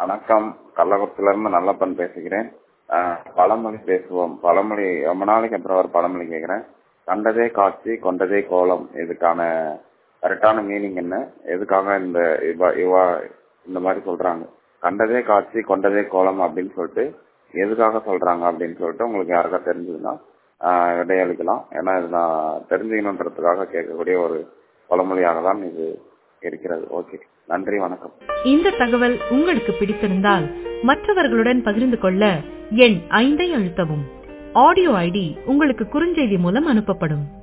வணக்கம் கள்ளக்குறிச்சில இருந்து நல்லப்பன் பேசுகிறேன் ஆஹ் பழமொழி பேசுவோம் பழமொழி ரொம்ப நாளைக்கு அப்புறம் ஒரு பழமொழி கேட்கிறேன் கண்டதே காட்சி கொண்டதே கோலம் இதுக்கான கரெக்டான மீனிங் என்ன எதுக்காக இந்த இவ- இவ இந்த மாதிரி சொல்றாங்க கண்டதே காட்சி கொண்டதே கோலம் அப்படின்னு சொல்லிட்டு எதுக்காக சொல்றாங்க அப்படின்னு சொல்லிட்டு உங்களுக்கு யாருக்கா தெரிஞ்சதுன்னா ஆஹ் விடையளிக்கலாம் ஏன்னா இது நான் தெரிஞ்சுக்கணுன்றதுக்காக கேட்கக்கூடிய ஒரு பழமொழியாக தான் இது இருக்கிறது ஓகே நன்றி வணக்கம் இந்த தகவல் உங்களுக்கு பிடித்திருந்தால் மற்றவர்களுடன் பகிர்ந்து கொள்ள எண் ஐந்தை அழுத்தவும் ஆடியோ ஐடி உங்களுக்கு குறுஞ்செய்தி மூலம் அனுப்பப்படும்